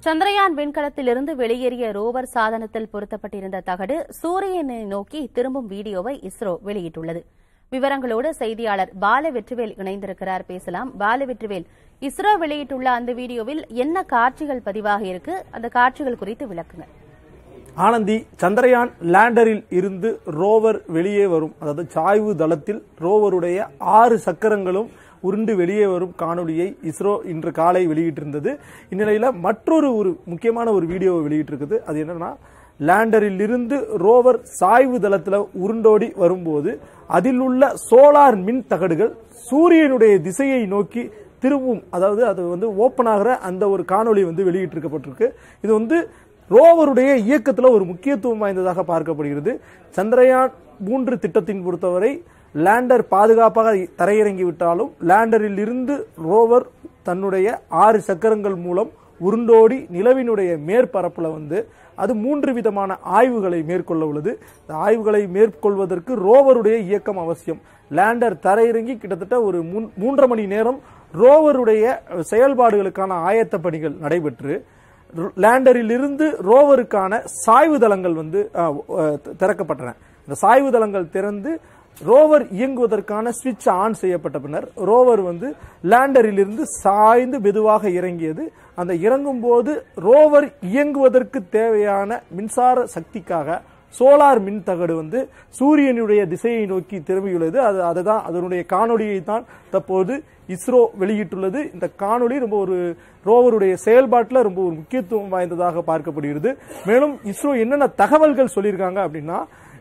சந்திரயான் விண்கலத்திலிருந்து வெளியேறிய ரோவர் சாதனத்தில் பொருத்தப்பட்டிருந்த தகடு சூரியனை நோக்கி திரும்பும் வீடியோவை இஸ்ரோ வெளியிட்டுள்ளது விவரங்களோடு செய்தியாளர் பால வெற்றிவேல் இணைந்திருக்கிறார் பேசலாம் பால வெற்றிவேல் இஸ்ரோ வெளியிட்டுள்ள அந்த வீடியோவில் என்ன காட்சிகள் பதிவாகி இருக்கு அந்த காட்சிகள் குறித்து விளக்குங்க ஆனந்தி சந்திரயான் லேண்டரில் இருந்து ரோவர் வெளியே வரும் அதாவது சாய்வு தளத்தில் ரோவருடைய ஆறு சக்கரங்களும் உருண்டு வெளியே வரும் காணொளியை இஸ்ரோ இன்று காலை வெளியிட்டிருந்தது இந்நிலையில மற்றொரு ஒரு முக்கியமான ஒரு வீடியோவை வெளியிட்டிருக்குது அது என்னன்னா லேண்டரில் இருந்து ரோவர் சாய்வு தளத்துல உருண்டோடி வரும்போது அதில் உள்ள சோலார் மின் தகடுகள் சூரியனுடைய திசையை நோக்கி திரும்பும் அதாவது அது வந்து ஓப்பன் ஆகிற அந்த ஒரு காணொளி வந்து வெளியிட்டிருக்கப்பட்டிருக்கு இது வந்து ரோவருடைய இயக்கத்துல ஒரு முக்கியத்துவம் வாய்ந்ததாக பார்க்கப்படுகிறது சந்திரயான் மூன்று திட்டத்தின் பொறுத்தவரை லேண்டர் பாதுகாப்பாக தரையிறங்கி விட்டாலும் லேண்டரில் இருந்து ரோவர் தன்னுடைய ஆறு சக்கரங்கள் மூலம் உருண்டோடி நிலவினுடைய மேற்பரப்புல வந்து அது மூன்று விதமான ஆய்வுகளை மேற்கொள்ள உள்ளது இந்த ஆய்வுகளை மேற்கொள்வதற்கு ரோவருடைய இயக்கம் அவசியம் லேண்டர் தரையிறங்கி கிட்டத்தட்ட ஒரு மூன்- மூன்றரை மணி நேரம் ரோவருடைய செயல்பாடுகளுக்கான ஆயத்த பணிகள் நடைபெற்று லேண்டரில் இருந்து ரோவருக்கான சாய்வு தளங்கள் வந்து அஹ், அஹ், திறக்கப்பட்டன இந்த சாய்வு தளங்கள் திறந்து ரோவர் இயங்குவதற்கான சுவிட்ச் ஆன் செய்யப்பட்ட பின்னர் ரோவர் வந்து லேண்டரில் இருந்து சாய்ந்து மெதுவாக இறங்கியது அந்த இறங்கும் போது ரோவர் இயங்குவதற்கு தேவையான மின்சார சக்திக்காக சோலார் மின் தகடு வந்து சூரியனுடைய திசையை நோக்கி திரும்பியுள்ளது அது அதுதான் அதனுடைய காணொளியை தான் தற்போது இஸ்ரோ வெளியிட்டுள்ளது இந்த காணொளி ரொம்ப ஒரு ரோவருடைய செயல்பாட்டில் ரொம்ப ஒரு முக்கியத்துவம் வாய்ந்ததாக பார்க்கப்படுகிறது மேலும் இஸ்ரோ என்னென்ன தகவல்கள் சொல்லியிருக்காங்க அப்படின்னா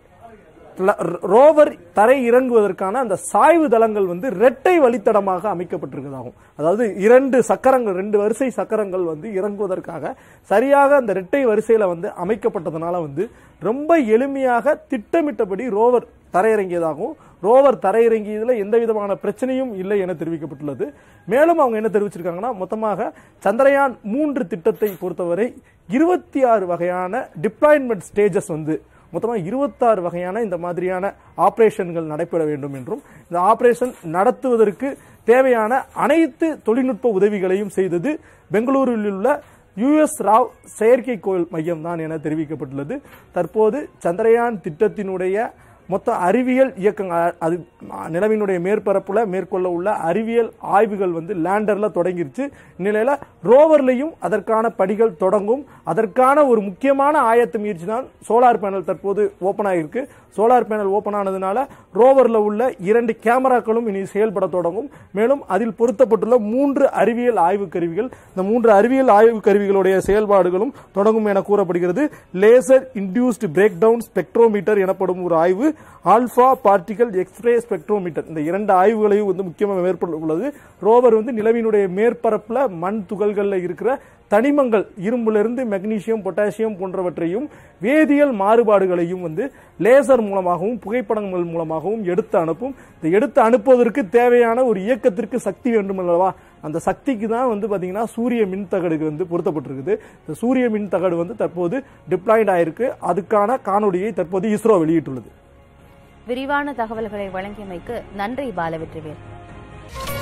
ல- ரோவர் தரை இறங்குவதற்கான அந்த சாய்வு தளங்கள் வந்து இரட்டை வழித்தடமாக அமைக்கப்பட்டிருக்கிறதாகும் அதாவது இரண்டு சக்கரங்கள் ரெண்டு வரிசை சக்கரங்கள் வந்து இறங்குவதற்காக சரியாக அந்த இரட்டை வரிசையில வந்து அமைக்கப்பட்டதுனால வந்து ரொம்ப எளிமையாக திட்டமிட்டபடி ரோவர் தரையிறங்கியதாகவும் ரோவர் தரையிறங்கியதுல எந்த விதமான பிரச்சனையும் இல்லை என தெரிவிக்கப்பட்டுள்ளது மேலும் அவங்க என்ன தெரிவிச்சிருக்காங்கன்னா மொத்தமாக சந்திரயான் மூன்று திட்டத்தை பொறுத்தவரை இருபத்தி ஆறு வகையான டிப்ளாய்மெண்ட் ஸ்டேஜஸ் வந்து மொத்தமாக இருபத்தாறு வகையான இந்த மாதிரியான ஆபரேஷன்கள் நடைபெற வேண்டும் என்றும் இந்த ஆபரேஷன் நடத்துவதற்கு தேவையான அனைத்து தொழில்நுட்ப உதவிகளையும் செய்தது பெங்களூரில் உள்ள யுஎஸ் ராவ் செயற்கைக்கோள் மையம் தான் என தெரிவிக்கப்பட்டுள்ளது தற்போது சந்திரயான் திட்டத்தினுடைய மொத்த அறிவியல் இயக்கங்கள் அது நிலவினுடைய மேற்பரப்புல மேற்கொள்ள உள்ள அறிவியல் ஆய்வுகள் வந்து லேண்டர்ல தொடங்கிருச்சு இந்நிலையில ரோவர்லையும் அதற்கான படிகள் தொடங்கும் அதற்கான ஒரு முக்கியமான ஆயத்த முயற்சி தான் சோலார் பேனல் தற்போது ஓபன் ஆகிருக்கு சோலார் பேனல் ஓபன் ஆனதுனால ரோவர்ல உள்ள இரண்டு கேமராக்களும் இனி செயல்பட தொடங்கும் மேலும் அதில் பொருத்தப்பட்டுள்ள மூன்று அறிவியல் ஆய்வு கருவிகள் இந்த மூன்று அறிவியல் ஆய்வு கருவிகளுடைய செயல்பாடுகளும் தொடங்கும் என கூறப்படுகிறது laser induced breakdown spectrometer எனப்படும் ஒரு ஆய்வு ஆல்பா பார்ட்டிகல் எக்ஸ்ரே ஸ்பெக்ட்ரோமீட்டர் இந்த இரண்டு ஆய்வுகளையும் வந்து முக்கியமாக மேற்கொள்ள உள்ளது ரோவர் வந்து நிலவினுடைய மேற்பரப்புல மண் துகள்கள்ல இருக்கிற தனிமங்கள் இரும்பிலிருந்து மெக்னீசியம் பொட்டாசியம் போன்றவற்றையும் வேதியியல் மாறுபாடுகளையும் வந்து லேசர் மூலமாகவும் புகைப்படங்கள் மூலமாகவும் எடுத்து அனுப்பும் இந்த எடுத்து அனுப்புவதற்கு தேவையான ஒரு இயக்கத்திற்கு சக்தி வேண்டும் அல்லவா அந்த சக்திக்கு தான் வந்து பாத்தீங்கன்னா சூரிய மின் தகடுக்கு வந்து பொருத்தப்பட்டிருக்குது இந்த சூரிய மின் தகடு வந்து தற்போது டிப்ளாய்ட் ஆயிருக்கு அதுக்கான காணொளியை தற்போது இஸ்ரோ வெளியிட்டுள்ளது விரிவான தகவல்களை வழங்கியமைக்கு நன்றி பால வெற்றிவேல்